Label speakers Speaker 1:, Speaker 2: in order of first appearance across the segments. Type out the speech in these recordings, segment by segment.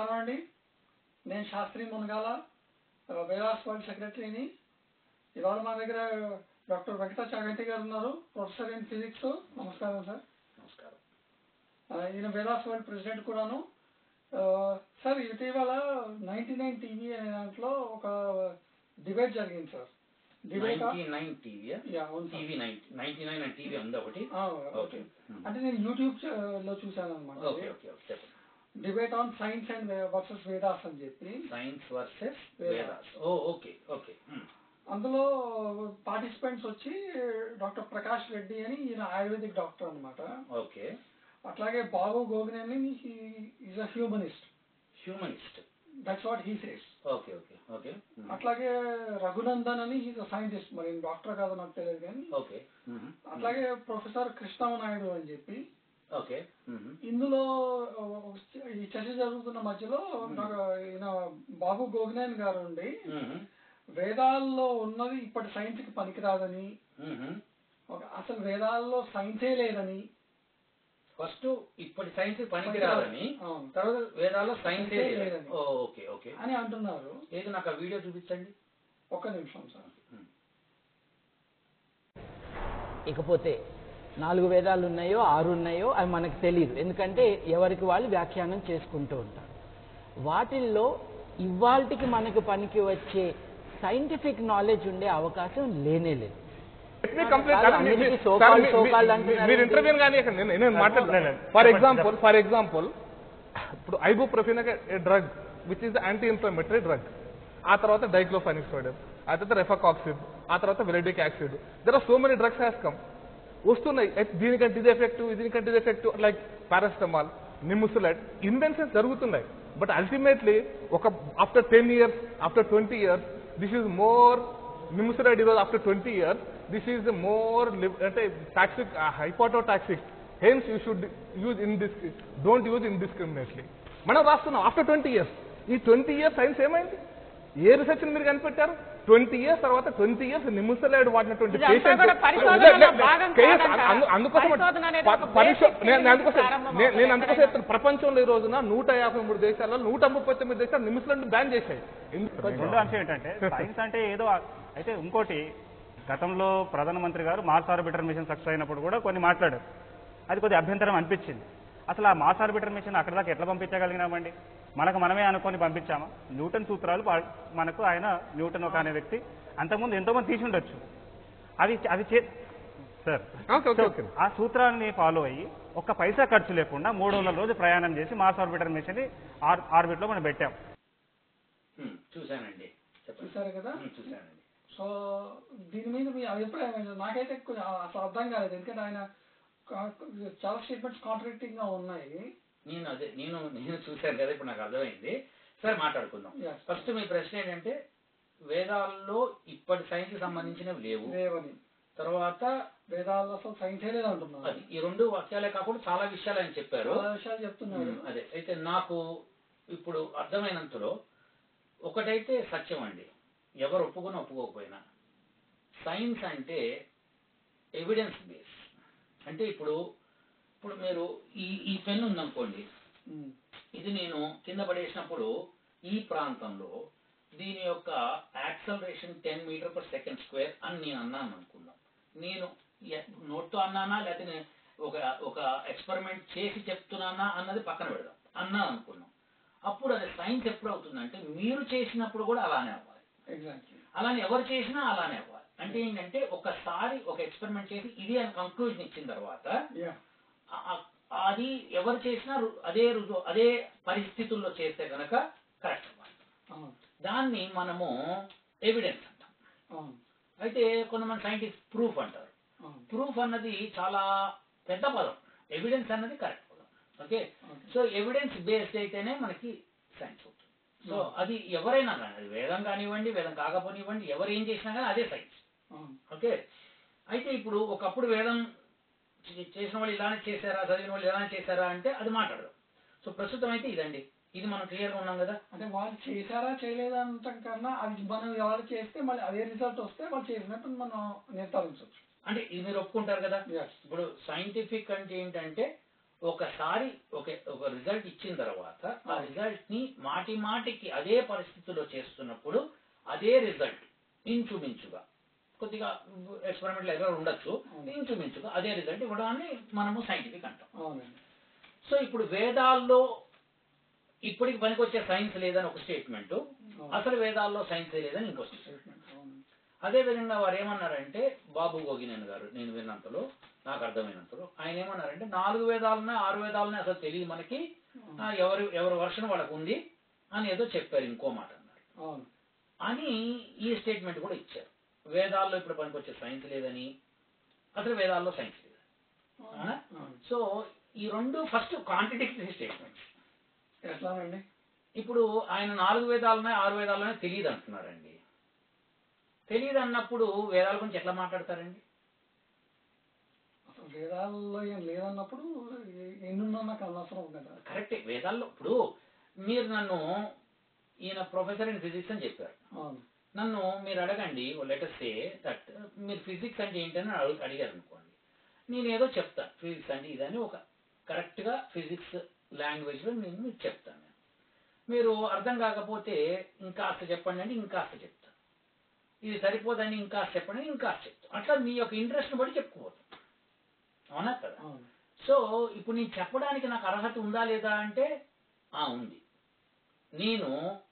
Speaker 1: నమస్కారం అండి నేను శాస్త్రి మునగాల వేదాస్ వరల్డ్ సెక్రటరీని ఇవాళ మా దగ్గర డాక్టర్ వెంకట చాగంటి గారు ఉన్నారు ప్రొఫెసర్ ఇన్ ఫిజిక్స్ నమస్కారం సార్
Speaker 2: నమస్కారం
Speaker 1: ఆ, ఈయన వేదాస్ వరల్డ్ ప్రెసిడెంట్ కూడాను ఆ, సార్ ఇటీవల నైన్టీ నైన్ టీవీ అనే దాంట్లో ఒక డిబేట్ జరిగింది sir debate
Speaker 2: ninety nine TV
Speaker 1: yeah అవును sir
Speaker 2: TV ninety ninety nine అని టీవీ ఉంది ఒకటి
Speaker 1: ఆ,
Speaker 2: ఓకే
Speaker 1: ఓకే అంటే నేను యూట్యూబ్ చ- లో చూశాను
Speaker 2: ఓకే
Speaker 1: అనమాట
Speaker 2: ఓకే ఓకే చెప్పండి
Speaker 1: debate on science and versus Vedas అని చెప్పి
Speaker 2: science versus
Speaker 1: Vedas.
Speaker 2: Vedas oh okay okay um.
Speaker 1: అందులో పార్టిసిపెంట్స్ వచ్చి డాక్టర్ ప్రకాష్ రెడ్డి అని ఈయన ఆయుర్వేదిక్ డాక్టర్ అన్నమాట
Speaker 2: ఓకే
Speaker 1: అట్లాగే బాబు గోగిని అని is a humanist
Speaker 2: humanist
Speaker 1: that's what he says
Speaker 2: okay okay okay um.
Speaker 1: అట్లాగే రఘునందన్ అని ఈజ్ అ సైంటిస్ట్ మరి డాక్టర్ కాదో నాకు తెలియదు కానీ
Speaker 2: ఓకే ఉమ్.
Speaker 1: అట్లాగే ప్రొఫెసర్ కృష్ణమనాయుడు అని చెప్పి
Speaker 2: ఓకే ఉమ్.
Speaker 1: ఇందులో ఈ చర్చ జరుగుతున్న మధ్యలో నాకు ఈయన బాబు గోగినేన్ గారు ఉండి
Speaker 2: ఉమ్.
Speaker 1: వేదాల్లో ఉన్నది ఇప్పటి సైన్స్ కి పనికిరాదని
Speaker 2: ఉమ్.
Speaker 1: ఒక- అసలు వేదాల్లో సైన్సే లేదని
Speaker 2: ఫస్ట్ ఇప్పటి సైన్స్ పనికిరాదని
Speaker 1: అవును.
Speaker 2: తర్వాత వేదాల్లో సైన్స్
Speaker 1: సైన్సే లేదని.
Speaker 2: ఓకే ఓకే
Speaker 1: అని అంటున్నారు
Speaker 2: ఏది నాకు ఆ వీడియో చూపించండి
Speaker 1: ఒక్క నిమిషం సార్
Speaker 2: ఉమ్.
Speaker 3: ఇకపోతే నాలుగు వేదాలు ఉన్నాయో ఆరు ఉన్నాయో అవి మనకు తెలియదు ఎందుకంటే ఎవరికి వాళ్ళు వ్యాఖ్యానం చేసుకుంటూ ఉంటారు వాటిల్లో ఇవాల్టికి మనకు పనికి వచ్చే సైంటిఫిక్ నాలెడ్జ్ ఉండే అవకాశం లేనే లేదు
Speaker 4: Let me complete.
Speaker 3: కాదు,
Speaker 4: కాదు, మీ-
Speaker 3: అన్నిటికీ
Speaker 4: మీ-
Speaker 3: so
Speaker 4: సార్,
Speaker 3: called,
Speaker 4: మీ-
Speaker 3: so
Speaker 4: మీ-
Speaker 3: called
Speaker 4: మీ-
Speaker 3: అంటున్నారు
Speaker 4: మీరు
Speaker 3: ఏంటి?
Speaker 4: ఇంటర్వ్యూ కానీ ఇక్కడ నేను నేను మాట్లాడలేదు ఫర్ ఎగ్జాంపుల్ ఫర్ ఎగ్జాంపుల్ ఇప్పుడు ibuprofen drug which is anti inflammatory drug ఆ తర్వాత డైక్లోఫానిక్ సోడియం ఆ తర్వాత రెఫాకాక్సిడ్ ఆ తర్వాత వెలిడిక్ acid there are so many drugs has come వస్తున్నాయి ఎ- దీనికంటే ఇది ఎఫెక్టివ్ దీనికంటే ఇది effective like paracetamol nimesulide inventions జరుగుతున్నాయి బట్ అల్టిమేట్లీ ఒక after ten years after twenty years this is more nimesulide ఈరోజు after twenty years this is more అంటే toxic hepatotoxic hence you should use in dis don't use indiscriminately మనం రాస్తున్నాం after twenty years ఈ twenty years science ఏమైంది ఏ research మీరు కనిపెట్టారు twenty years తర్వాత ట్వంటీ ఇయర్స్ నిముసలాడు వాడినటువంటి
Speaker 5: ఇదంతా
Speaker 4: patient-
Speaker 5: కూడా పరిశోధనలో
Speaker 4: లే- లే-
Speaker 5: భాగం
Speaker 4: కేసు
Speaker 5: కాదంట.
Speaker 4: అందు- అందుకోసం
Speaker 5: పరిశోధన అనేది
Speaker 4: ప-
Speaker 5: ఒక
Speaker 4: పరిశో-
Speaker 5: basic
Speaker 4: నేను- నేను
Speaker 5: thing
Speaker 4: అందుకోసం
Speaker 5: ప్రారంభం
Speaker 4: నేను- నేను అందుకోసం
Speaker 5: అవుతుంది.
Speaker 4: చెప్తాను ప్రపంచంలో ఈ రోజున నూట యాభై మూడు దేశాల్లో నూట ముప్పై తొమ్మిది దేశాలు నిమిషాలను బ్యాన్ చేశాయి ఎందుకు?
Speaker 6: రెండో అంశం ఏంటంటే సైన్స్ అంటే ఏదో అయితే ఇంకోటి గతంలో ప్రధానమంత్రి గారు మార్స్ ఆర్బిటర్ మిషన్ సక్సెస్ అయినప్పుడు కూడా కొన్ని మాట్లాడారు అది కొద్దిగా అభ్యంతరం అనిపించింది అసలు ఆ మార్స్ ఆర్బిటర్ మిషన్ అక్కడ దాకా ఎట్లా పంపించగలిగినామండి మనకు మనమే అనుకొని పంపించామా న్యూటన్ సూత్రాలు పా- మనకు ఆయన న్యూటన్ ఒక అనే వ్యక్తి అంతకుముందు ఎంతో మంది తీసి ఉండొచ్చు అవి అవి చే సార్
Speaker 4: ఓకే ఓకే ఓకే
Speaker 6: ఆ సూత్రాన్ని ఫాలో అయ్యి ఒక్క పైసా ఖర్చు లేకుండా మూడు వందల రోజు ప్రయాణం చేసి Mars orbiter mission or orbit లో మనం పెట్టాం
Speaker 2: ఉమ్. చూశానండి చెప్పండి
Speaker 1: చూసారు కదా
Speaker 2: ఉమ్, చూశానండి
Speaker 1: సో దీని మీద మీ అభిప్రాయం ఏంటి నాకైతే కొంచెం అసలు అర్థం కాలేదు ఎందుకంటే ఆయన కా- చాలా స్టేట్మెంట్స్ కాంట్రాక్టింగ్ గా ఉన్నాయి
Speaker 2: నేను అదే నేను నేను చూశాను కదా ఇప్పుడు నాకు అర్థమైంది సరే మాట్లాడుకుందాం
Speaker 1: Yes.
Speaker 2: ఫస్ట్ మీ ప్రశ్న ఏంటంటే వేదాల్లో ఇప్పటి సైన్స్ సంబంధించినవి లేవు
Speaker 1: లేవని
Speaker 2: తర్వాత
Speaker 1: వేదాల్లో అసలు సైన్సే లేదంటున్నారు
Speaker 2: అది ఈ రెండు వాక్యాలే కాకుండా చాలా విషయాలు ఆయన చెప్పారు
Speaker 1: చాలా విషయాలు చెప్తున్నారు
Speaker 2: ఉమ్, అదే అయితే నాకు ఇప్పుడు అర్థమైనంతలో ఒకటైతే సత్యం అండి ఎవరు ఒప్పుకున్నా ఒప్పుకోకపోయినా సైన్స్ అంటే ఎవిడెన్స్ బేస్ అంటే ఇప్పుడు ఇప్పుడు మీరు ఈ ఈ పెన్ ఉందనుకోండి
Speaker 1: ఉమ్.
Speaker 2: ఇది నేను కింద పడేసినప్పుడు ఈ ప్రాంతంలో దీని యొక్క acceleration ten meter per second square అని నేను అన్నాను అనుకుందాం నేను ఎ- నోట్తో అన్నానా లేకపోతే నేను ఒక ఒక ఎక్స్పెరిమెంట్ చేసి చెప్తున్నానా అన్నది పక్కన పెడదాం అన్నాను అనుకున్నాం అప్పుడు అది సైన్స్ ఎప్పుడు అవుతుందంటే మీరు చేసినప్పుడు కూడా అలానే అవ్వాలి
Speaker 1: ఎగ్జాక్ట్లీ
Speaker 2: అలానే ఎవరు చేసినా అలానే అవ్వాలి అంటే ఏంటంటే ఒకసారి ఒక ఎక్స్పెరిమెంట్ చేసి ఇది అని కంక్లూజన్ ఇచ్చిన తర్వాత
Speaker 1: యా
Speaker 2: ఆ- ఆ- అది ఎవరు చేసినా రు- అదే రుజువు అదే పరిస్థితుల్లో చేస్తే కనుక కరెక్ట్ అవ్వాలి
Speaker 1: అవును
Speaker 2: దాన్ని మనము ఎవిడెన్స్ అంటాం
Speaker 1: అవును
Speaker 2: అయితే కొంతమంది సైంటిస్ట్ ప్రూఫ్ అంటారు
Speaker 1: అవును
Speaker 2: ప్రూఫ్ అన్నది చాలా పెద్ద పదం ఎవిడెన్స్ అన్నది కరెక్ట్ పదం okay
Speaker 1: Okay.
Speaker 2: So evidence based అయితేనే మనకి సైన్స్ అవుతుంది సో అది ఎవరైనా కానీ అది వేదం కానివ్వండి వేదం కాకపోనివ్వండి ఎవరు ఏం చేసినా కానీ అదే సైన్స్
Speaker 1: అవును
Speaker 2: ఓకే అయితే ఇప్పుడు ఒకప్పుడు వేదం చే- చేసిన వాళ్ళు ఇలానే చేశారా చదివిన వాళ్ళు ఇలానే చేశారా అంటే అది మాట్లాడదాం సో ప్రస్తుతం అయితే ఇదండి ఇది మనం క్లియర్గా ఉన్నాం కదా
Speaker 1: అంటే వాళ్ళు చేశారా చేయలేదా అంటాం కన్నా అది మనం ఎవరు చేస్తే మళ్ళీ అదే రిజల్ట్ వస్తే వాళ్ళు చేసినట్టు మనం నిర్ధారించవచ్చు
Speaker 2: అంటే ఇది మీరు ఒప్పుకుంటారు కదా
Speaker 1: Yes.
Speaker 2: ఇప్పుడు సైంటిఫిక్ అంటే ఏంటంటే ఒకసారి ఒక ఒక రిజల్ట్ ఇచ్చిన తర్వాత ఆ రిజల్ట్ ని మాటి మాటికి అదే పరిస్థితిలో చేస్తున్నప్పుడు అదే రిజల్ట్ ఇంచుమించుగా కొద్దిగా ఎక్స్పెరిమెంట్ ఎర్రర్ ఉండొచ్చు ఇంచుమించుగా అదే రిజల్ట్ ఇవ్వడాన్ని మనము సైంటిఫిక్ అంటాం
Speaker 1: అవునండి
Speaker 2: సో ఇప్పుడు వేదాల్లో ఇప్పటికి పనికొచ్చే సైన్స్ లేదని ఒక స్టేట్మెంట్ అసలు వేదాల్లో సైన్స్ లేదని ఇంకో స్టేట్మెంట్
Speaker 1: స్టేట్మెంట్ అవునండి
Speaker 2: అదే విధంగా వారు ఏమన్నారంటే బాబు గోగినేని గారు నేను విన్నంతలో నాకు అర్థమైనంతలో ఆయన ఏమన్నారంటే నాలుగు వేదాలున్నాయి ఆరు వేదాలున్నాయి అసలు తెలియదు మనకి ఆ, ఎవరి ఎవరి వర్షన్ వాళ్ళకు ఉంది అని ఏదో చెప్పారు ఇంకో మాట అన్నారు
Speaker 1: అవును
Speaker 2: అని ఈ స్టేట్మెంట్ కూడా ఇచ్చారు వేదాల్లో ఇప్పుడు పనికొచ్చే సైన్స్ లేదని అసలు వేదాల్లో సైన్స్ లేదు అవునా?
Speaker 1: అవును.
Speaker 2: సో ఈ రెండు ఫస్ట్ కాంట్రడిక్టరీ స్టేట్మెంట్స్
Speaker 1: ఎట్లానండి
Speaker 2: ఇప్పుడు ఆయన నాలుగు వేదాలున్నాయి ఆరు వేదాలున్నాయి తెలియదు అంటున్నారండి తెలియదు అన్నప్పుడు వేదాల గురించి ఎట్లా మాట్లాడతారండి
Speaker 1: అసలు వేదాల్లో ఏం లేదన్నప్పుడు ఎ- ఎన్నున్నా నాకు అనవసరం కదా
Speaker 2: కరెక్టే వేదాల్లో ఇప్పుడు మీరు నన్ను ఈయన ప్రొఫెసర్ ఇన్ ఫిజిక్స్ అని చెప్పారు
Speaker 1: అవును
Speaker 2: నన్ను మీరు అడగండి లెటర్ సే దట్ మీరు ఫిజిక్స్ అంటే ఏంటని అడుగు అడిగారు అనుకోండి నేను ఏదో చెప్తాను ఫిజిక్స్ అంటే ఇదని ఒక కరెక్ట్గా ఫిజిక్స్ లాంగ్వేజ్లో నేను మీకు చెప్తాను నేను మీరు అర్థం కాకపోతే ఇంకాస్త చెప్పండి అంటే ఇంకాస్త చెప్తాను ఇది సరిపోదని ఇంకాస్త చెప్పండి అని ఇంకాస్త చెప్తాను అట్లా మీ యొక్క ఇంట్రెస్ట్ని బట్టి చెప్పుకోవచ్చు అవునా కదా
Speaker 1: అవును
Speaker 2: సో ఇప్పుడు నేను చెప్పడానికి నాకు అర్హత ఉందా లేదా అంటే ఆ ఉంది నేను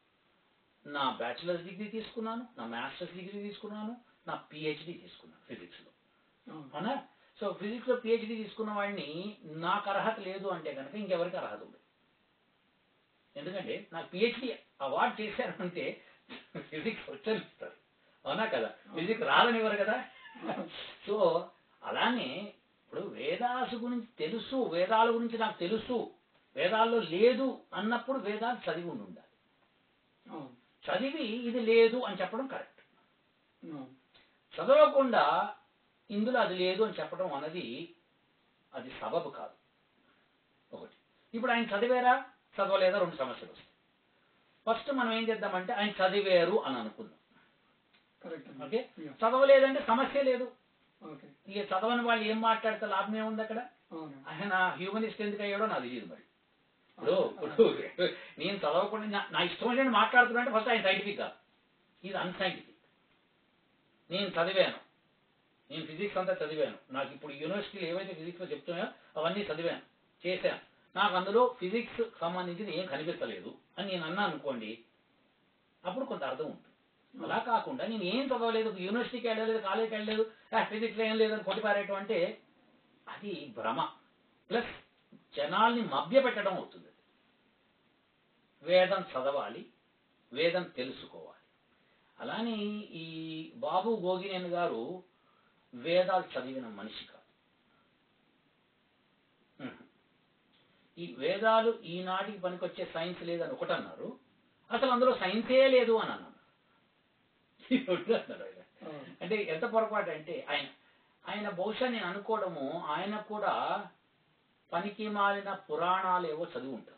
Speaker 2: నా బ్యాచిలర్స్ డిగ్రీ తీసుకున్నాను నా మాస్టర్స్ డిగ్రీ తీసుకున్నాను నా పిహెచ్డి తీసుకున్నాను ఫిజిక్స్లో
Speaker 1: అవును
Speaker 2: అవునా సో ఫిజిక్స్లో పిహెచ్డి తీసుకున్న వాడిని నాకు అర్హత లేదు అంటే కనుక ఇంకెవరికి అర్హత ఉండదు ఎందుకంటే నాకు పిహెచ్డి అవార్డు చేశాను అంటే ఫిజిక్స్ వచ్చని ఇస్తారు అవునా కదా ఫిజిక్స్ రాదనివ్వరు కదా సో అలానే ఇప్పుడు వేదాసు గురించి తెలుసు వేదాల గురించి నాకు తెలుసు వేదాల్లో లేదు అన్నప్పుడు వేదాలు చదివి ఉండి ఉండాలి
Speaker 1: అవును
Speaker 2: చదివి ఇది లేదు అని చెప్పడం కరెక్ట్
Speaker 1: అవును
Speaker 2: చదవకుండా ఇందులో అది లేదు అని చెప్పడం అన్నది అది సబబు కాదు ఒకటి ఇప్పుడు ఆయన చదివారా చదవలేదా రెండు సమస్యలు వస్తాయి ఫస్ట్ మనం ఏం చేద్దామంటే ఆయన చదివారు అని అనుకుందాం
Speaker 1: కరెక్ట్ అండి
Speaker 2: ఓకే
Speaker 1: Yeah.
Speaker 2: చదవలేదంటే సమస్య లేదు
Speaker 1: ఓకే
Speaker 2: ఇక చదవని వాళ్ళు ఏం మాట్లాడితే లాభం ఏముంది అక్కడ
Speaker 1: అవును
Speaker 2: ఆయన హ్యూమనిస్ట్ ఎందుకు అయ్యాడో నాకు తెలియదు మరి ఇప్పుడు ఇప్పుడు నేను చదవకుండా నా- నా ఇష్టం వచ్చినట్టు మాట్లాడుతున్నా అంటే ఫస్ట్ ఆయన సైంటిఫిక్ కాదు ఇది అన్సైంటిఫిక్ నేను చదివాను నేను ఫిజిక్స్ అంతా చదివాను నాకు ఇప్పుడు యూనివర్సిటీలు ఏవైతే ఫిజిక్స్లో చెప్తున్నాయో అవన్నీ చదివాను చేశాను నాకు అందులో ఫిజిక్స్ సంబంధించింది ఏం కనిపించలేదు అని నేను అన్నా అనుకోండి అప్పుడు కొంత అర్థం ఉంటుంది అలా కాకుండా నేను ఏం చదవలేదు యూనివర్సిటీకి వెళ్ళలేదు కాలేజీకి వెళ్ళలేదు ఫిజిక్స్ ఏం లేదని కొట్టిపారేయటం అంటే అది భ్రమ ప్లస్ జనాల్ని మభ్యపెట్టడం అవుతుంది వేదం చదవాలి వేదం తెలుసుకోవాలి అలానే ఈ బాబు గోగినేని గారు వేదాలు చదివిన మనిషి కాదు ఉహు. ఈ వేదాలు ఈనాటికి పనికొచ్చే సైన్స్ లేదని ఒకటి అన్నారు అసలు అందులో సైన్సే లేదు అని అన్నారు ఈ రెండు అన్నారు ఆయన.
Speaker 1: అవును
Speaker 2: అంటే ఎంత పొరపాటు అంటే ఆయన ఆయన బహుశా నేను అనుకోవడము ఆయన కూడా పనికి మాలిన పురాణాలు ఏవో చదివి ఉంటారు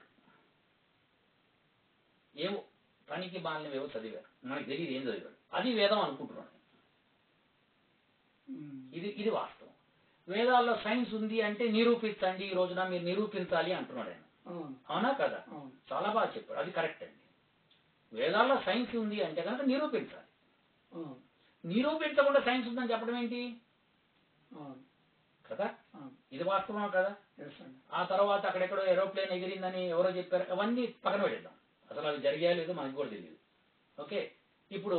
Speaker 2: ఏవో పనికి మాలినవి ఏవో చదివారు మనకి తెలియదు ఏం చదివాడు అది వేదం అనుకుంటున్నాను
Speaker 1: ఉమ్.
Speaker 2: ఇది ఇది వాస్తవం వేదాల్లో సైన్స్ ఉంది అంటే నిరూపించండి ఈ రోజున మీరు నిరూపించాలి అంటున్నాడు ఆయన
Speaker 1: అవును
Speaker 2: అవునా కదా
Speaker 1: అవును
Speaker 2: చాలా బాగా చెప్పారు అది కరెక్ట్ అండి వేదాల్లో సైన్స్ ఉంది అంటే కనుక నిరూపించాలి
Speaker 1: అవును
Speaker 2: నిరూపించకుండా సైన్స్ ఉందని చెప్పడం ఏంటి
Speaker 1: అవును
Speaker 2: కదా
Speaker 1: అవును
Speaker 2: ఇది వాస్తవం కదా
Speaker 1: ఎస్ అండి
Speaker 2: ఆ తర్వాత అక్కడెక్కడో ఏరోప్లేన్ ఎగిరిందని ఎవరో చెప్పారు అవన్నీ పక్కన పెట్టేద్దాం అసలు అవి జరిగాయో లేదో మనకు కూడా తెలియదు ఓకే ఇప్పుడు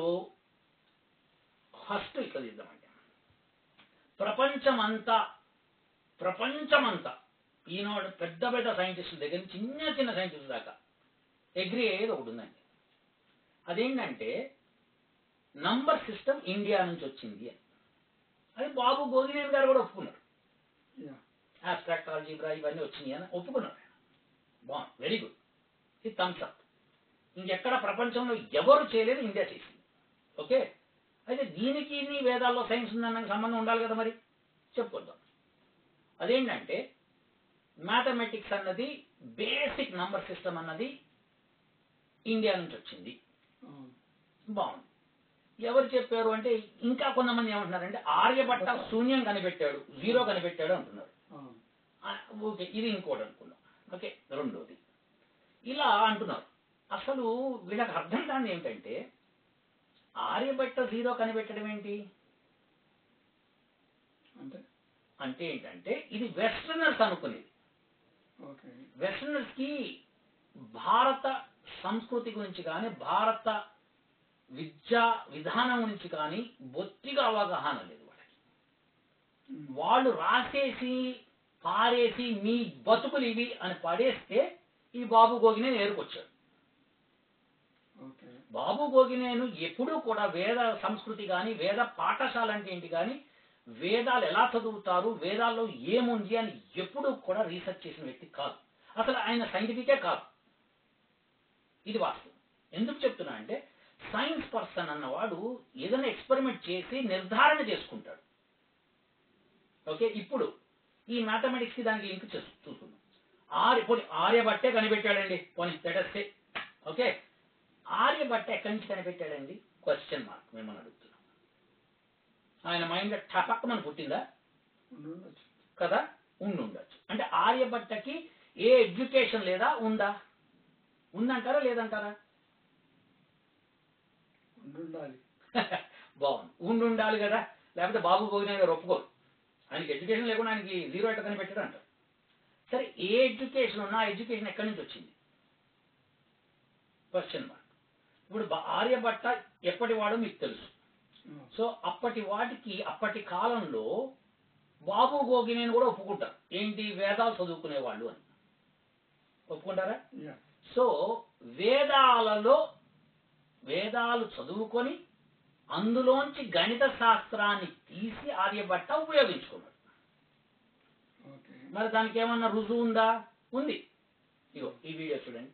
Speaker 2: ఫస్ట్ ఇట్లా తీద్దామండి ప్రపంచమంతా ప్రపంచమంతా ఈనాడు పెద్ద పెద్ద సైంటిస్టుల దగ్గర నుంచి చిన్న చిన్న సైంటిస్టుల దాకా అగ్రి అయ్యేది ఒకటి ఉందండి అదేంటంటే నంబర్ సిస్టమ్ ఇండియా నుంచి వచ్చింది అని అది బాబు గోగినేని గారు కూడా ఒప్పుకున్నారు
Speaker 1: యా
Speaker 2: ఆబ్స్ట్రాక్ట్ ఆల్జీబ్రా ఇవన్నీ వచ్చినాయి అని ఒప్పుకున్నారు బాగుంది వెరీ గుడ్ ఇది థమ్స్ అప్ ఇంకెక్కడ ప్రపంచంలో ఎవరు చేయలేదు ఇండియా చేసింది ఓకే అయితే దీనికి నీ వేదాల్లో సైన్స్ ఉందన్న సంబంధం ఉండాలి కదా మరి చెప్పుకుందాం అదేంటంటే మ్యాథమెటిక్స్ అన్నది బేసిక్ నంబర్ సిస్టమ్ అన్నది ఇండియా నుంచి వచ్చింది
Speaker 1: అవును
Speaker 2: బాగుంది ఎవరు చెప్పారు అంటే ఇంకా కొంతమంది ఏమంటున్నారంటే ఆర్యభట్ట శూన్యం కనిపెట్టాడు జీరో కనిపెట్టాడు అంటున్నారు
Speaker 1: అవును
Speaker 2: ఆ, ఓకే ఇది ఇంకోటి అనుకుందాం ఓకే రెండోది ఇలా అంటున్నారు అసలు వీళ్ళకి అర్థం కాని ఏంటంటే ఆర్యభట్ట జీరో కనిపెట్టడం ఏంటి
Speaker 1: అంటే
Speaker 2: అంటే ఏంటంటే ఇది వెస్టర్నర్స్ అనుకునేది
Speaker 1: ఓకే
Speaker 2: వెస్టర్నర్స్ కి భారత సంస్కృతి గురించి కానీ భారత విద్యా విధానం గురించి కానీ బొత్తిగా అవగాహన లేదు వాళ్ళకి వాళ్ళు రాసేసి పారేసి మీ బతుకులు ఇవి అని పడేస్తే ఈ బాబు గోగినే నేర్కొచ్చాడు
Speaker 1: ఓకే
Speaker 2: బాబు గోగినేను ఎప్పుడూ కూడా వేద సంస్కృతి కానీ వేద పాఠశాల అంటే ఏంటి కానీ వేదాలు ఎలా చదువుతారు వేదాల్లో ఏముంది అని ఎప్పుడూ కూడా రీసెర్చ్ చేసిన వ్యక్తి కాదు అసలు ఆయన సైంటిఫికే కాదు ఇది వాస్తవం ఎందుకు చెప్తున్నా అంటే సైన్స్ పర్సన్ అన్నవాడు ఏదైనా ఎక్స్పెరిమెంట్ చేసి నిర్ధారణ చేసుకుంటాడు ఓకే ఇప్పుడు ఈ మ్యాథమెటిక్స్ కి దానికి లింక్ చేసు చూసుకుందాం ఆర్య పోనీ ఆర్యభట్టే కనిపెట్టాడండి పోనీ లెటర్స్ ఓకే ఆర్యభట్ట ఎక్కడి నుంచి కనిపెట్టాడండి క్వశ్చన్ మార్క్ మిమ్మల్ని అడుగుతున్నాం ఆయన మైండ్ టపక్ మన పుట్టిందా
Speaker 1: ఉండి ఉండొచ్చు
Speaker 2: కదా ఉండి ఉండొచ్చు అంటే ఆర్యభట్టకి ఏ ఎడ్యుకేషన్ లేదా ఉందా ఉందంటారా లేదంటారా
Speaker 1: ఉండి ఉండాలి
Speaker 2: బాగుంది ఉండి ఉండాలి కదా లేకపోతే బాబు భోగిన గారు ఒప్పుకోరు ఆయనకి ఎడ్యుకేషన్ లేకుండా ఆయనకి జీరో ఎట్ట కనిపెట్టాడు అంటారు సరే ఏ ఎడ్యుకేషన్ ఉన్నా ఆ ఎడ్యుకేషన్ ఎక్కడి నుంచి వచ్చింది క్వశ్చన్ మార్క్ ఇప్పుడు బ- ఆర్యభట్ట ఎప్పటి వాడో మీకు తెలుసు సో అప్పటి వాటికి అప్పటి కాలంలో బాబు గోగినేని కూడా ఒప్పుకుంటారు ఏంటి వేదాలు చదువుకునే వాళ్ళు అని ఒప్పుకుంటారా
Speaker 1: యా
Speaker 2: సో వేదాలలో వేదాలు చదువుకొని అందులోంచి గణిత శాస్త్రాన్ని తీసి ఆర్యభట్ట ఉపయోగించుకున్నాడు
Speaker 1: ఓకే
Speaker 2: మరి దానికి ఏమన్నా రుజువు ఉందా ఉంది ఇగో ఈ వీడియో చూడండి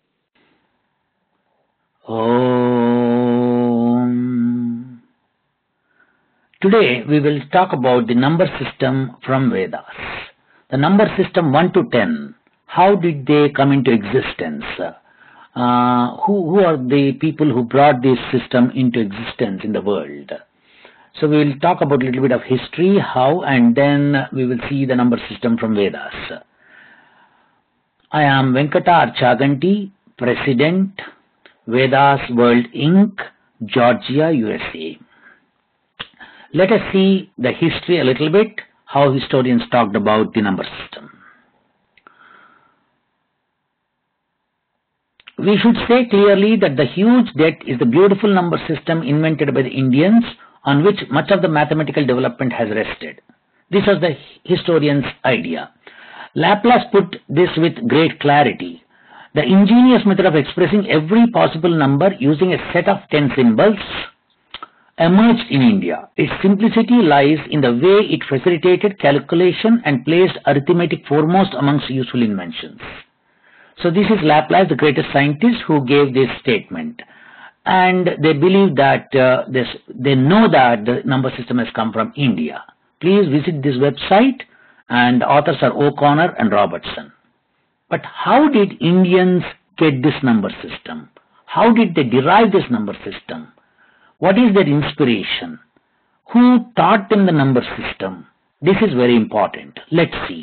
Speaker 5: Om. Today we will talk about the number system from Vedas. The number system 1 to 10. How did they come into existence? Uh, who, who are the people who brought this system into existence in the world? So we will talk about a little bit of history, how, and then we will see the number system from Vedas. I am Venkata Archaganti, President, Vedas World Inc., Georgia, USA. Let us see the history a little bit, how historians talked about the number system. We should say clearly that the huge debt is the beautiful number system invented by the Indians on which much of the mathematical development has rested. This was the historian's idea. Laplace put this with great clarity. The ingenious method of expressing every possible number using a set of 10 symbols emerged in India. Its simplicity lies in the way it facilitated calculation and placed arithmetic foremost amongst useful inventions. So this is Laplace, the greatest scientist who gave this statement. And they believe that uh, this, they know that the number system has come from India. Please visit this website and the authors are O'Connor and Robertson. But how did Indians get this number system? How did they derive this number system? What is their inspiration? Who taught them the number system? This is very important. Let's see.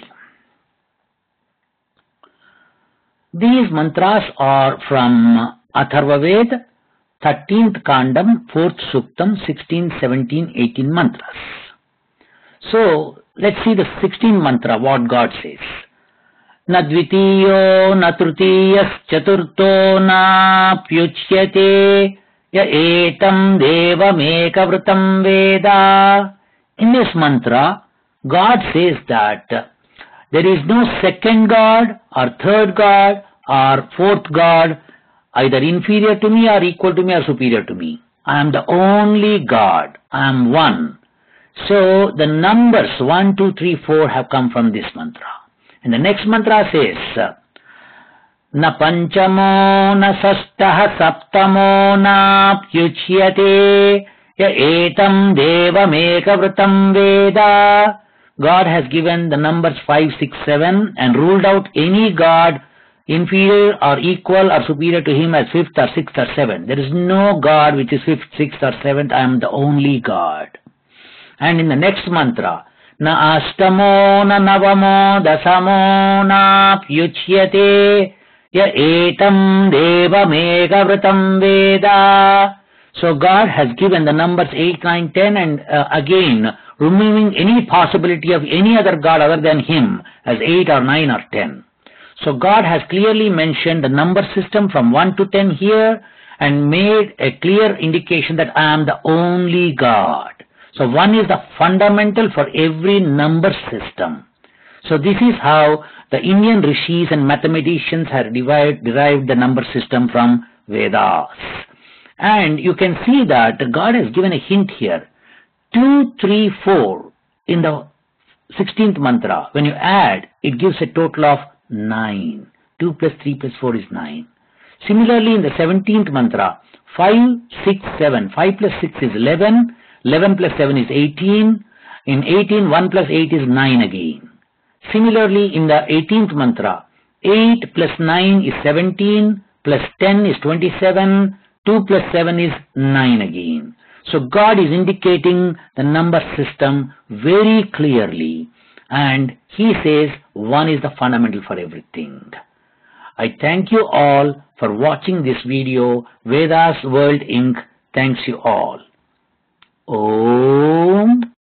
Speaker 5: These mantras are from Atharva Ved, 13th Kandam, 4th Suktam, 16, 17, 18 mantras. So, let's see the 16th mantra, what God says. न द्वितीयो न तृतीयश्चतुर्थो नाप्युच्यते य एतं देवमेकवृतं वेद In this mantra, God says that there is no second God or third God or fourth God, either inferior to me or equal to me or superior to me. I am the only God. I am one. So the numbers 1, 2, 3, 4 have come from this mantra. And the next mantra says, न पञ्चमो न षष्ठः सप्तमो नाप्युच्यते य एतं देवमेकवृतं वेद God has given the numbers 5, 6, 7 and ruled out any God inferior or equal or superior to him as fifth or sixth or seventh. There is no God which is fifth, sixth or seventh. I am the only God. And in the next mantra, न अष्टमो न नवमो दशमो नाप्युच्यते य एतं देवमेकवृतं वेद So God has given the numbers 8, 9, 10 and uh, again removing any possibility of any other God other than Him as 8 or 9 or 10. So God has clearly mentioned the number system from 1 to 10 here and made a clear indication that I am the only God. So 1 is the fundamental for every number system. So this is how the Indian rishis and mathematicians have derived, derived the number system from Vedas. And you can see that God has given a hint here. 2, 3, 4 in the 16th mantra. When you add, it gives a total of 9. 2 plus 3 plus 4 is 9. Similarly, in the 17th mantra, 5, 6, 7. 5 plus 6 is 11. 11 plus 7 is 18. In 18, 1 plus 8 is 9 again. Similarly, in the 18th mantra, 8 plus 9 is 17, plus 10 is 27, 2 plus 7 is 9 again. So God is indicating the number system very clearly and He says 1 is the fundamental for everything. I thank you all for watching this video. Vedas World Inc. thanks you all. Om.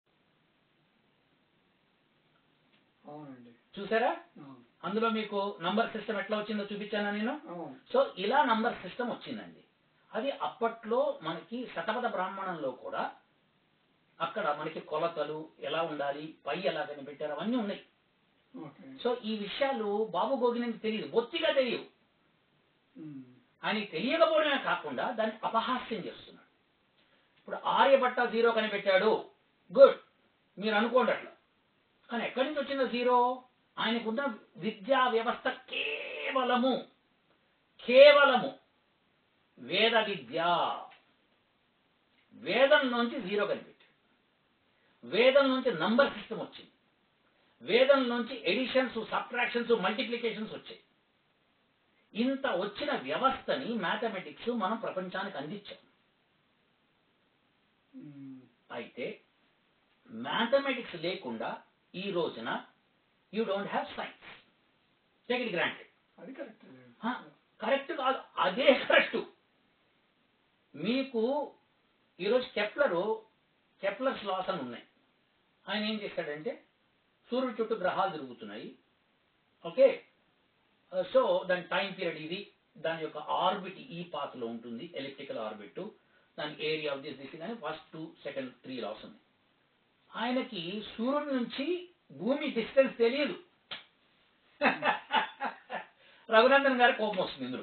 Speaker 1: అవునండి
Speaker 2: చూసారా
Speaker 1: అవును
Speaker 2: అందులో మీకు number system ఎట్లా వచ్చిందో చూపించానా నేను
Speaker 1: అవును
Speaker 2: so ఇలా నంబర్ సిస్టమ్ వచ్చిందండి అది అప్పట్లో మనకి శతపథ బ్రాహ్మణంలో కూడా అక్కడ మనకి కొలతలు ఎలా ఉండాలి పై ఎలా కనిపెట్టారు అవన్నీ ఉన్నాయి
Speaker 1: ఓకే
Speaker 2: సో ఈ విషయాలు బాబు గోగినంకి తెలియదు బొత్తిగా తెలియవు
Speaker 1: ఉమ్.
Speaker 2: ఆయనకి తెలియకపోవడమే కాకుండా దాన్ని అపహాస్యం చేస్తున్నాడు ఇప్పుడు ఆర్యభట్ట జీరో కనిపెట్టాడు గుడ్ మీరు అనుకోండి అట్లా కానీ ఎక్కడి నుంచి వచ్చిందో జీరో ఆయనకున్న విద్యా వ్యవస్థ కేవలము కేవలము వేద విద్య వేదం నుంచి జీరో కనిపెట్టాడు వేదం నుంచి నంబర్ సిస్టమ్ వచ్చింది వేదం నుంచి ఎడిషన్స్ సబ్ట్రాక్షన్స్ మల్టిప్లికేషన్స్ వచ్చాయి ఇంత వచ్చిన వ్యవస్థని మ్యాథమెటిక్స్ మనం ప్రపంచానికి అందించాం
Speaker 1: ఉమ్.
Speaker 2: అయితే మ్యాథమెటిక్స్ లేకుండా ఈ రోజున you don't have science take it granted
Speaker 1: అది కరెక్ట్
Speaker 2: కరెక్ట్ కాదు అదే కరెక్ట్ మీకు ఈరోజు కెప్లరు కెప్లర్స్ లాస్ అని ఉన్నాయి ఆయన ఏం చేశాడంటే సూర్యుడు చుట్టూ గ్రహాలు తిరుగుతున్నాయి ఓకే సో దాని టైం పీరియడ్ ఇది దాని యొక్క ఆర్బిట్ ఈ పాత్ లో ఉంటుంది ఎలిప్టికల్ ఆర్బిట్ దాని ఏరియా ఆఫ్ దిస్ దిస్ అని first two second three laws ఉన్నాయి ఆయనకి సూర్యుడి నుంచి భూమి డిస్టెన్స్ తెలియదు రఘునందన్ గారి కోపం వస్తుంది ఇందులో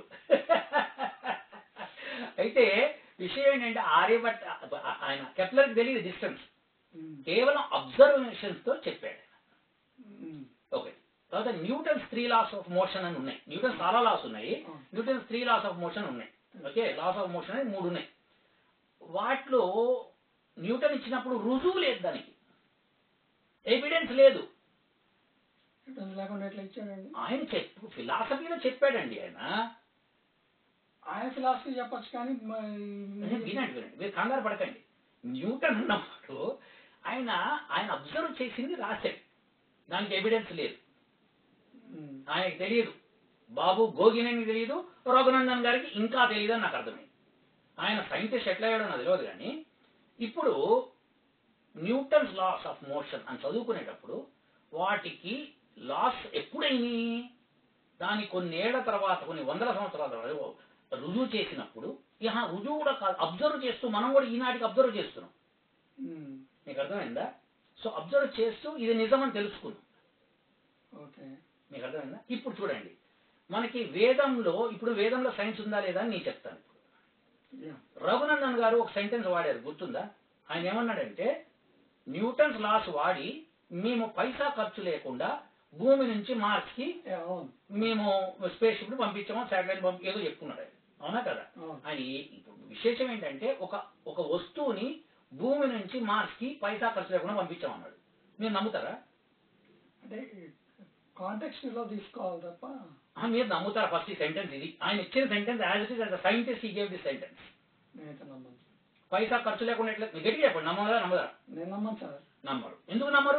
Speaker 2: అయితే విషయం ఏంటంటే ఆర్యభట్ట ఆయన కెప్లర్కి తెలియదు డిస్టెన్స్
Speaker 1: ఉమ్.
Speaker 2: కేవలం అబ్జర్వేషన్స్ తో చెప్పాడు
Speaker 1: ఉమ్.
Speaker 2: ఓకే తర్వాత Newton's three laws of motion అని ఉన్నాయి న్యూటన్స్ చాలా లాస్ ఉన్నాయి
Speaker 1: Hmm.
Speaker 2: Newton's three laws of motion ఉన్నాయి ఓకే లాస్ ఆఫ్ మోషన్ అని మూడు ఉన్నాయి వాటిలో న్యూటన్ ఇచ్చినప్పుడు రుజువు లేదు దానికి ఎవిడెన్స్ లేదు
Speaker 1: రిటర్న్స్ లేకుండా ఎట్లా ఇచ్చాడండి
Speaker 2: ఆయన చెప్పు ఫిలాసఫీలో చెప్పాడండి ఆయన
Speaker 1: ఆయన ఫిలాసఫీ చెప్పొచ్చు కానీ
Speaker 2: వినండి వినండి మీరు కంగారు పడకండి న్యూటన్ ఉన్నప్పుడు ఆయన ఆయన అబ్జర్వ్ చేసింది రాశాడు దానికి ఎవిడెన్స్ లేదు
Speaker 1: ఉమ్.
Speaker 2: ఆయనకి తెలియదు బాబు గోగినేని తెలియదు రఘునందన్ గారికి ఇంకా తెలియదు అని నాకు అర్థమైంది ఆయన సైంటిస్ట్ ఎట్లా అయ్యాడో నాకు తెలియదు కానీ ఇప్పుడు న్యూటన్స్ లాస్ ఆఫ్ మోషన్ అని చదువుకునేటప్పుడు వాటికి లాస్ ఎప్పుడైంది దాని కొన్నేళ్ల తర్వాత కొన్ని వందల సంవత్సరాల తర్వాత రుజువు చేసినప్పుడు ఇహ రుజువు కూడా కాదు అబ్జర్వ్ చేస్తూ మనం కూడా ఈనాటికి అబ్జర్వ్ చేస్తున్నాం
Speaker 1: ఉమ్.
Speaker 2: మీకు అర్థమైందా సో అబ్జర్వ్ చేస్తూ ఇది నిజమని తెలుసుకున్నాం
Speaker 1: ఓకే
Speaker 2: మీకు అర్థమైందా ఇప్పుడు చూడండి మనకి వేదంలో ఇప్పుడు వేదంలో సైన్స్ ఉందా లేదా అని నేను చెప్తాను ఇప్పుడు
Speaker 1: యా
Speaker 2: రఘునందన్ గారు ఒక సెంటెన్స్ వాడారు గుర్తుందా ఆయన ఏమన్నాడంటే న్యూటన్స్ లాస్ వాడి మేము పైసా ఖర్చు లేకుండా భూమి నుంచి మార్స్ కి
Speaker 1: యా, అవును
Speaker 2: మేము స్పేస్ షిప్ పంపించాము శాటిలైట్ పంపి ఏదో చెప్పుకున్నాడు ఆయన అవునా కదా
Speaker 1: అవును
Speaker 2: ఆయన ఏ- ఇప్పుడు విశేషం ఏంటంటే ఒక ఒక వస్తువుని భూమి నుంచి మార్స్ కి పైసా ఖర్చు లేకుండా పంపించామన్నాడు మీరు నమ్ముతారా
Speaker 1: అంటే కాంటెక్స్ట్ లో తీసుకోవాలి తప్ప
Speaker 2: ఆ, మీరు నమ్ముతారా ఫస్ట్ ఈ సెంటెన్స్ ఇది ఆయన ఇచ్చిన sentence as it is as scientist he gave the sentence
Speaker 1: నేనైతే నమ్మను
Speaker 2: పైసా ఖర్చు లేకుండా ఎట్లా మీరు గట్టిగా చెప్పండి నమ్మదా నమ్మదా
Speaker 1: నేను నమ్మను సార్
Speaker 2: నమ్మరు ఎందుకు నమ్మరు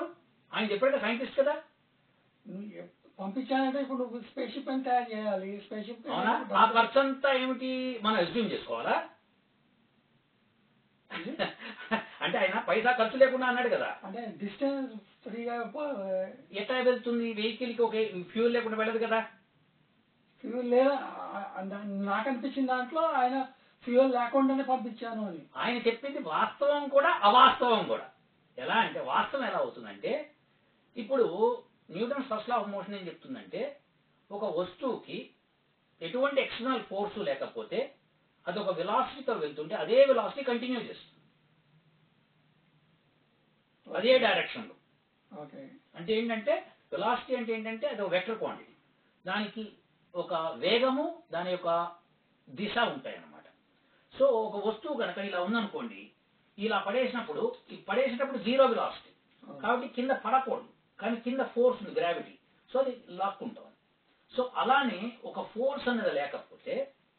Speaker 2: ఆయన చెప్పాడు సైంటిస్ట్ కదా
Speaker 1: నువ్వు ఎప్- పంపించానంటే ఇప్పుడు నువ్వు స్పేస్ షిప్ అని తయారు చేయాలి స్పేస్ షిప్
Speaker 2: అవునా ఆ ఖర్చు అంతా ఏమిటి మనం ఎస్యూమ్ చేసుకోవాలా అంటే ఆయన పైసా ఖర్చు లేకుండా అన్నాడు కదా
Speaker 1: అంటే డిస్టెన్స్ ఫ్రీగా
Speaker 2: ఎట్లా వెళ్తుంది వెహికల్ కి ఒక ఫ్యూల్ లేకుండా వెళ్ళదు కదా
Speaker 1: ఫ్యూల్ లేదా ఆ- ఆ- నాకు అనిపించిన దాంట్లో ఆయన ఫ్యూల్ లేకుండానే పంపించాను అని
Speaker 2: ఆయన చెప్పింది వాస్తవం కూడా అవాస్తవం కూడా ఎలా అంటే వాస్తవం ఎలా అవుతుందంటే ఇప్పుడు Newton first law of motion ఏం చెప్తుందంటే ఒక వస్తువుకి ఎటువంటి ఎక్స్టర్నల్ ఫోర్స్ లేకపోతే అది ఒక వెలాసిటీతో వెళ్తుంటే అదే వెలాసిటీ కంటిన్యూ చేస్తుంది అదే డైరెక్షన్లో
Speaker 1: ఓకే
Speaker 2: అంటే ఏంటంటే వెలాసిటీ అంటే ఏంటంటే అది ఒక వెక్టర్ క్వాంటిటీ దానికి ఒక వేగము దాని యొక్క దిశ ఉంటాయి అన్నమాట సో ఒక వస్తువు కనుక ఇలా ఉందనుకోండి ఇలా పడేసినప్పుడు ఈ పడేసేటప్పుడు జీరో వెలాసిటీ కాబట్టి కింద పడకూడదు కానీ కింద ఫోర్స్ ఉంది గ్రావిటీ సో అది లాక్కుంటాం సో అలానే ఒక ఫోర్స్ అనేది లేకపోతే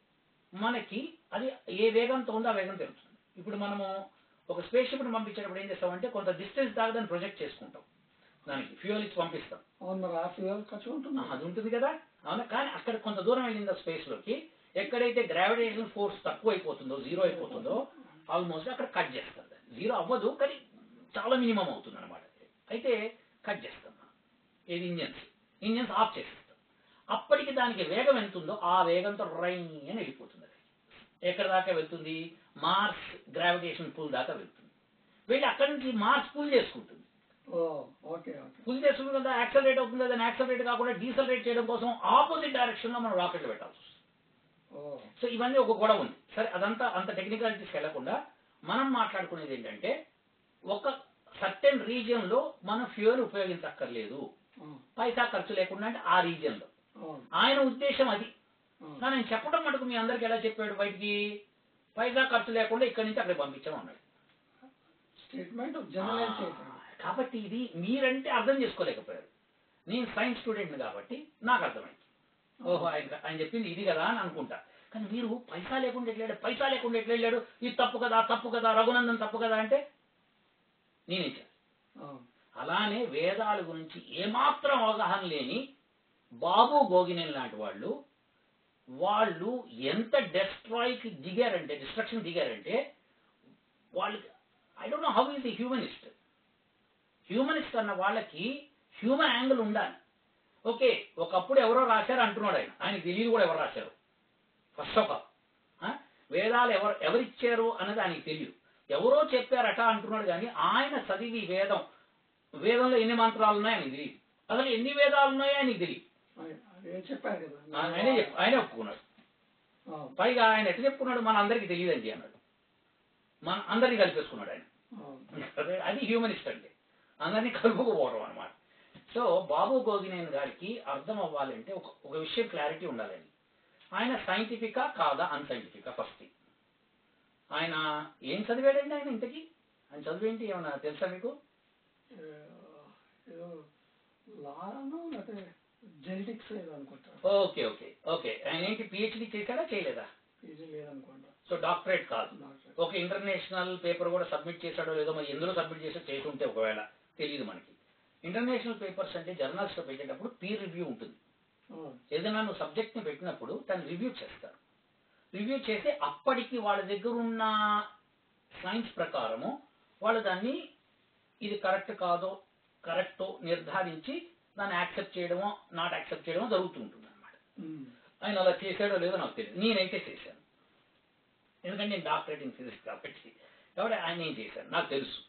Speaker 2: మనకి అది ఏ వేగంతో ఉందో ఆ వేగం తెలుస్తుంది ఇప్పుడు మనము ఒక స్పేస్ షిప్ని పంపించేటప్పుడు ఏం చేస్తామంటే కొంత డిస్టెన్స్ దాకా దాన్ని ప్రొజెక్ట్ చేసుకుంటాం దానికి ఫ్యూయల్ ఇచ్చి పంపిస్తాం
Speaker 1: అవును మరి ఆ ఫ్యూయల్ ఖర్చు ఉంటుంది
Speaker 2: ఆ, అది ఉంటుంది కదా అవునా కానీ అక్కడ కొంత దూరం వెళ్ళింది స్పేస్ లోకి ఎక్కడైతే గ్రావిటేషన్ ఫోర్స్ తక్కువ అయిపోతుందో జీరో అయిపోతుందో ఆల్మోస్ట్ అక్కడ కట్ చేస్తారు దాన్ని జీరో అవ్వదు కానీ చాలా మినిమం అవుతుంది అనమాట అయితే కట్ చేస్తాం మనం ఏది ఇంజన్స్ ఇంజన్స్ ఆఫ్ చేసేస్తాం అప్పటికి దానికి వేగం ఎంత ఉందో ఆ వేగంతో రై అని వెళ్ళిపోతుంది అది ఎక్కడ దాకా వెళ్తుంది మార్స్ గ్రావిటేషన్ పుల్ దాకా వెళ్తుంది వెళ్ళి అక్కడి నుంచి మార్స్ పుల్ చేసుకుంటుంది
Speaker 1: ఓ ఓకే ఓకే
Speaker 2: పుల్ చేసుకున్న కదా యాక్సలరేట్ అవుతుంది దాన్ని యాక్సలరేట్ కాకుండా డీసలరేట్ చేయడం కోసం ఆపోజిట్ డైరెక్షన్ లో మనం రాకెట్లు పెట్టాల్సి వస్తుంది
Speaker 1: ఓ
Speaker 2: సో ఇవన్నీ ఒక గొడవ ఉంది సరే అదంతా అంత టెక్నికాలిటీస్ వెళ్లకుండా మనం మాట్లాడుకునేది ఏంటంటే ఒక సర్టెన్ రీజియన్ లో మనం ఫ్యూయల్ ఉపయోగించక్కర్లేదు
Speaker 1: ఆ,
Speaker 2: పైసా ఖర్చు లేకుండా అంటే ఆ రీజియన్ లో
Speaker 1: అవును
Speaker 2: ఆయన ఉద్దేశం అది
Speaker 1: ఆ,
Speaker 2: కానీ ఆయన చెప్పడం మటుకు మీ అందరికి ఎలా చెప్పాడు బయటికి పైసా ఖర్చు లేకుండా ఇక్కడి నుంచి అక్కడ పంపించాం అన్నాడు
Speaker 1: స్టేట్మెంట్ జనరలైజ్ చేశాడు
Speaker 2: కాబట్టి ఇది మీరంటే అర్థం చేసుకోలేకపోయారు నేను సైన్స్ స్టూడెంట్ కాబట్టి నాకు అర్థమైంది ఓహో ఆయన ఆయన చెప్పింది ఇది కదా అని అనుకుంటా కానీ మీరు పైసా లేకుండా ఎట్లా వెళ్ళాడు పైసా లేకుండా ఎట్లా వెళ్ళాడు ఇది తప్పు కదా తప్పు కదా రఘునందన్ తప్పు కదా అంటే నేనే చెప్పాను
Speaker 1: అవును
Speaker 2: అలానే వేదాల గురించి ఏమాత్రం అవగాహన లేని బాబు గోగినేని లాంటి వాళ్ళు వాళ్ళు ఎంత డెస్ట్రాయ్కి దిగారంటే డిస్ట్రక్షన్ దిగారంటే వాళ్ళు I don't know how is the humanist humanist అన్న వాళ్ళకి హ్యూమన్ యాంగిల్ ఉండాలి ఓకే ఒకప్పుడు ఎవరో రాశారు అంటున్నాడు ఆయన ఆయనకి తెలియదు కూడా ఎవరు రాశారు ఫస్ట్ ఆఫ్ ఆల్ వేదాలు ఎవరు ఎవరిచ్చారు అన్నది ఆయనకి తెలియదు ఎవరో చెప్పారట అంటున్నాడు కానీ ఆయన చదివి వేదం వేదంలో ఎన్ని మంత్రాలు ఉన్నాయో ఆయనకి తెలియదు అసలు ఎన్ని వేదాలు ఉన్నాయో ఆయనకి తెలియదు
Speaker 1: ఆయన- అదే చెప్పారు కదా
Speaker 2: ఆయనే చెప్- ఆయనే ఒప్పుకున్నాడు
Speaker 1: అవును
Speaker 2: పైగా ఆయన ఎట్లా చెప్పుకున్నాడు మన అందరికీ తెలియదండి అన్నాడు మన అందరినీ కలిపేసుకున్నాడు ఆయన
Speaker 1: అవును
Speaker 2: అదే అది హ్యూమనిస్ట్ అంటే అందరినీ కలుపుకుపోవడం అనమాట సో బాబు గోగినేని గారికి అర్థం అవ్వాలంటే ఒక ఒక విషయం క్లారిటీ ఉండాలండి ఆయన సైంటిఫికా కాదా అన్సైంటిఫికా ఫస్ట్ ఆయన ఏం చదివాడండి ఆయన ఇంతకీ ఆయన చదివేంటి ఏమన్నా తెలుసా మీకు
Speaker 1: ఏ, ఏదో లాను లేకపోతే జెనెటిక్స్ ఏదో అనుకుంటా
Speaker 2: ఓకే ఓకే ఓకే ఆయన ఏంటి పిహెచ్డి చేశాడా చేయలేదా
Speaker 1: పీజీ లేదనుకుంటా
Speaker 2: సో డాక్టరేట్ కాదు
Speaker 1: నాకు
Speaker 2: ఒక ఇంటర్నేషనల్ పేపర్ కూడా సబ్మిట్ చేశాడో లేదో మరి ఎందులో సబ్మిట్ చేసో చేసి ఉంటే ఒకవేళ తెలియదు మనకి ఇంటర్నేషనల్ పేపర్స్ అంటే జర్నల్స్ లో పెట్టేటప్పుడు పీర్ రివ్యూ ఉంటుంది
Speaker 1: అవును
Speaker 2: ఏదైనా నువ్వు సబ్జెక్ట్ ని పెట్టినప్పుడు దాన్ని రివ్యూ చేస్తారు రివ్యూ చేసి అప్పటికి వాళ్ళ దగ్గర ఉన్న సైన్స్ ప్రకారము వాళ్ళు దాన్ని ఇది కరెక్ట్ కాదో కరెక్టో నిర్ధారించి దాన్ని యాక్సెప్ట్ చేయడమో నాట్ యాక్సెప్ట్ చేయడమో జరుగుతూ ఉంటుంది అనమాట
Speaker 1: ఉమ్.
Speaker 2: ఆయన అలా చేశాడో లేదో నాకు తెలియదు నేనైతే చేశాను ఎందుకంటే నేను డాక్టరేట్ ఇన్ ఫిజిక్స్ కాబట్టి కాబట్టి ఆయన ఏం చేశాను నాకు తెలుసు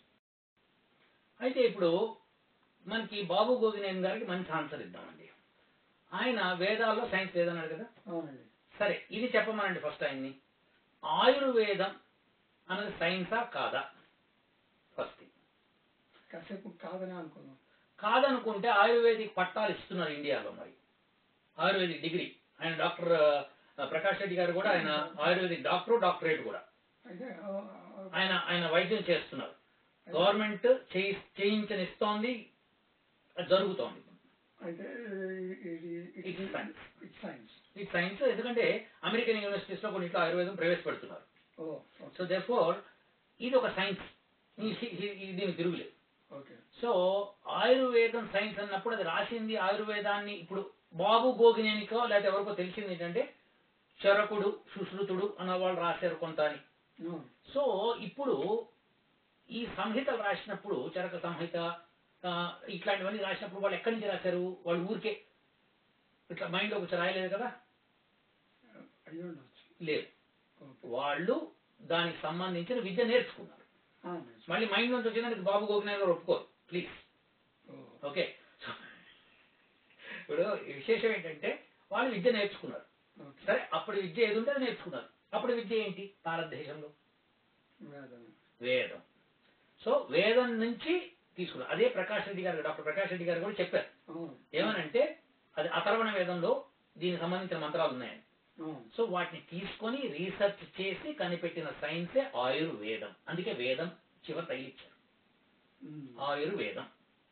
Speaker 2: అయితే ఇప్పుడు మనకి బాబు గోగినేని గారికి మంచి ఆన్సర్ ఇద్దామండి ఆయన వేదాల్లో సైన్స్ లేదన్నాడు కదా
Speaker 1: అవునండి
Speaker 2: సరే ఇది చెప్పమనండి ఫస్ట్ ఆయన్ని ఆయుర్వేదం అన్నది సైన్సా కాదా ఫస్ట్
Speaker 1: కాసేపు కాదని అనుకున్నాం
Speaker 2: కాదనుకుంటే ఆయుర్వేదిక్ పట్టాలు ఇస్తున్నారు ఇండియాలో మరి ఆయుర్వేదిక్ డిగ్రీ ఆయన డాక్టర్ ఆ, ప్రకాష్ రెడ్డి గారు కూడా ఆయన ఆయుర్వేదిక్ డాక్టర్ డాక్టరేట్ కూడా
Speaker 1: అయితే ఆ, ఆ,
Speaker 2: ఆయన ఆయన వైద్యం చేస్తున్నారు గవర్నమెంట్ చేయి చేయించనిస్తోంది అది జరుగుతోంది
Speaker 1: అయితే ఇది
Speaker 2: It's science.
Speaker 1: ఇట్ సైన్స్
Speaker 2: ఇది సైన్స్ ఎందుకంటే అమెరికన్ యూనివర్సిటీస్ లో కొన్నిట్లో ఆయుర్వేదం ప్రవేశపెడుతున్నారు
Speaker 1: ఓ
Speaker 2: సో దేర్ ఫోర్ ఇది ఒక సైన్స్ దీనికి తిరుగులేదు
Speaker 1: ఓకే
Speaker 2: సో ఆయుర్వేదం సైన్స్ అన్నప్పుడు అది రాసింది ఆయుర్వేదాన్ని ఇప్పుడు బాబు గోగినేనికో లేకపోతే ఎవరికో తెలిసింది ఏంటంటే చరకుడు సుశ్రుతుడు అన్న వాళ్ళు రాశారు కొంత అని
Speaker 1: అవును
Speaker 2: సో ఇప్పుడు ఈ సంహితలు రాసినప్పుడు చరక సంహిత ఆ, ఇట్లాంటివన్నీ రాసినప్పుడు వాళ్ళు ఎక్కడి నుంచి రాశారు వాళ్ళు ఊరికే ఇట్లా మైండ్ వచ్చి రాయలేదు కదా
Speaker 1: అయ్యి ఉండొచ్చు
Speaker 2: లేదు
Speaker 1: ఓకే
Speaker 2: వాళ్ళు దానికి సంబంధించిన విద్య నేర్చుకున్నారు
Speaker 1: ఆ, నిజం.
Speaker 2: మళ్ళీ మైండ్ నుంచి వచ్చిందంటే బాబు గోపినాథ్ గారు ఒప్పుకోరు ప్లీజ్
Speaker 1: ఓ,
Speaker 2: ఓకే సో, ఇప్పుడు విశేషం ఏంటంటే వాళ్ళు విద్య నేర్చుకున్నారు
Speaker 1: ఓకే
Speaker 2: సరే అప్పుడు విద్య ఏది ఉంటే అది నేర్చుకున్నారు అప్పుడు విద్య ఏంటి భారతదేశంలో
Speaker 1: వేదన
Speaker 2: వేదం సో వేదం నుంచి తీసుకున్నారు అదే ప్రకాష్ రెడ్డి గారు డాక్టర్ ప్రకాష్ రెడ్డి గారు కూడా చెప్పారు
Speaker 1: అవును
Speaker 2: ఏమనంటే అది అథర్వణ వేదంలో దీనికి సంబంధించిన మంత్రాలు ఉన్నాయని
Speaker 1: అవును
Speaker 2: సో వాటిని తీసుకొని రీసెర్చ్ చేసి కనిపెట్టిన సైన్సే ఆయుర్వేదం అందుకే వేదం చివరి తగిలిచ్చారు
Speaker 1: ఉమ్.
Speaker 2: ఆయుర్వేదం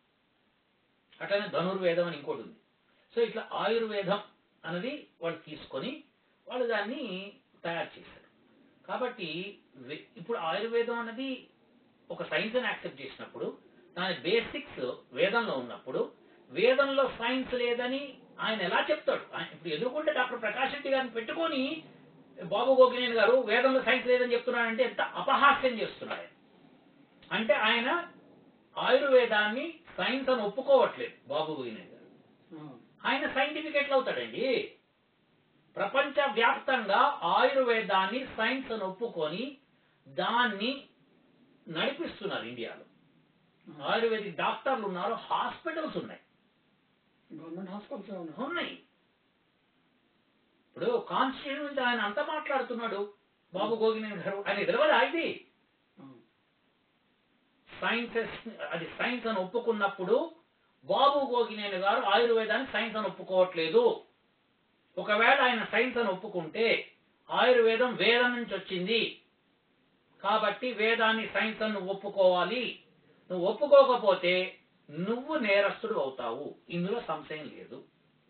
Speaker 2: అట్లనే ధనుర్వేదం అని ఇంకోటి ఉంది సో ఇట్లా ఆయుర్వేదం అన్నది వాళ్ళు తీసుకొని వాళ్ళు దాన్ని తయారు చేశారు కాబట్టి వే- ఇప్పుడు ఆయుర్వేదం అన్నది ఒక సైన్స్ అని యాక్సెప్ట్ చేసినప్పుడు దాని బేసిక్స్ వేదంలో ఉన్నప్పుడు వేదంలో సైన్స్ లేదని ఆయన ఎలా చెప్తాడు ఆయన ఇప్పుడు ఎదుర్కొంటే డాక్టర్ ప్రకాష్ రెడ్డి గారిని పెట్టుకొని బాబు గోగినేని గారు వేదంలో సైన్స్ లేదని చెప్తున్నాడంటే ఎంత అపహాస్యం చేస్తున్నాడు ఆయన. అంటే ఆయన ఆయుర్వేదాన్ని సైన్స్ అని ఒప్పుకోవట్లేదు బాబు గోగినేని గారు
Speaker 1: అవును
Speaker 2: ఆయన సైంటిఫిక్ ఎట్లా అవుతాడండి ప్రపంచ వ్యాప్తంగా ఆయుర్వేదాన్ని సైన్స్ అని ఒప్పుకొని దాన్ని నడిపిస్తున్నారు ఇండియాలో ఆయుర్వేదిక్ డాక్టర్లు ఉన్నారు హాస్పిటల్స్ ఉన్నాయి
Speaker 1: గవర్నమెంట్ హాస్పిటల్స్ ఉన్నాయి
Speaker 2: ఉన్నాయి ఇప్పుడు కాన్స్టిట్యూషన్ నుంచి ఆయన అంతా మాట్లాడుతున్నాడు బాబు గోగినేని గారు ఆయన తెలియదా ఇది
Speaker 1: అవును
Speaker 2: సైన్సెస్ అది సైన్స్ అని ఒప్పుకున్నప్పుడు బాబు గోగినేని గారు ఆయుర్వేదాన్ని సైన్స్ అని ఒప్పుకోవట్లేదు ఒకవేళ ఆయన సైన్స్ అని ఒప్పుకుంటే ఆయుర్వేదం వేదం నుంచి వచ్చింది కాబట్టి వేదాన్ని సైన్స్ అని నువ్వు ఒప్పుకోవాలి నువ్వు ఒప్పుకోకపోతే నువ్వు నేరస్తుడు అవుతావు ఇందులో సంశయం లేదు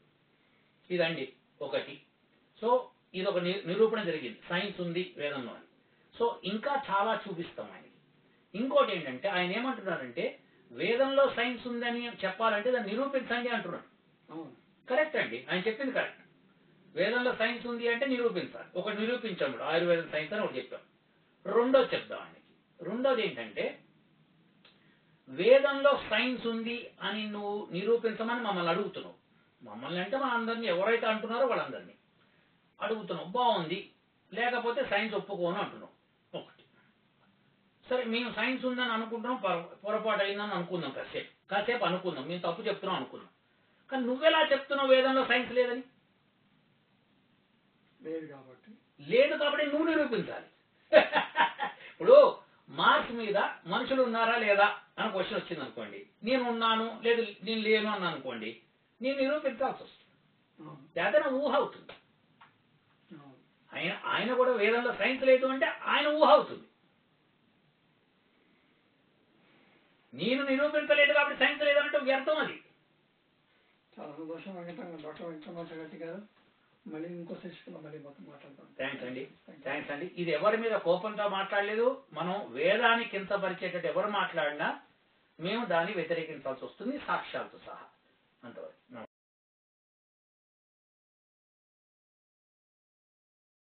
Speaker 2: ఇదండి ఒకటి సో ఇది ఒక ని- నిరూపణ జరిగింది సైన్స్ ఉంది వేదంలో అని సో ఇంకా చాలా చూపిస్తాం ఆయనకి ఇంకోటి ఏంటంటే ఆయన ఏమంటున్నారంటే వేదంలో సైన్స్ ఉందని చెప్పాలంటే దాన్ని నిరూపించండి అంటున్నాడు
Speaker 1: అవును
Speaker 2: కరెక్ట్ అండి ఆయన చెప్పింది కరెక్ట్ వేదంలో సైన్స్ ఉంది అంటే నిరూపించాలి ఒకటి నిరూపించాము ఆయుర్వేదం సైన్స్ అని ఒకటి చెప్పాం రెండోది చెప్దాం ఆయనకి రెండోది ఏంటంటే వేదంలో సైన్స్ ఉంది అని నువ్వు నిరూపించమని మమ్మల్ని అడుగుతున్నావు మమ్మల్ని అంటే మన అందరినీ ఎవరైతే అంటున్నారో వాళ్ళందరినీ అడుగుతున్నావు బాగుంది లేకపోతే సైన్స్ ఒప్పుకోను అంటున్నావు ఒకటి సరే మేము సైన్స్ ఉందని అనుకుంటున్నాం పొర- పొరపాటు అయిందని అనుకుందాం కాసేపు కాసేపు అనుకుందాం మేము తప్పు చెప్తున్నాం అనుకుందాం కానీ నువ్వెలా చెప్తున్నావు వేదంలో సైన్స్ లేదని
Speaker 1: లేదు కాబట్టి
Speaker 2: లేదు కాబట్టి నువ్వు నిరూపించాలి ఇప్పుడు మార్స్ మీద మనుషులు ఉన్నారా లేదా అని క్వశ్చన్ వచ్చింది అనుకోండి నేను ఉన్నాను లేదు నేను లేను అన్నా అనుకోండి నేను నిరూపించాల్సి వస్తుంది
Speaker 1: అవును
Speaker 2: లేకపోతే నా ఊహ అవుతుంది
Speaker 1: అవును
Speaker 2: ఆయన ఆయన కూడా వేదంలో సైన్స్ లేదు అంటే ఆయన ఊహ అవుతుంది నేను నిరూపించలేదు కాబట్టి సైన్స్ లేదంటే వ్యర్థం అది
Speaker 1: చాలా సంతోషం వెంకట డాక్టర్ వెంకటరమణ రెడ్డి గారు మళ్ళీ ఇంకో సెషన్లో మళ్ళీ మొత్తం మాట్లాడతాం
Speaker 2: థ్యాంక్స్ అండి థ్యాంక్స్ అండి ఇది ఎవరి మీద కోపంతో మాట్లాడలేదు మనం వేదాన్ని కించపరిచేటట్టు ఎవరు మాట్లాడినా మేము దాన్ని వ్యతిరేకించాల్సి వస్తుంది సాక్ష్యాలతో సహా అంతవరకు నమస్కారం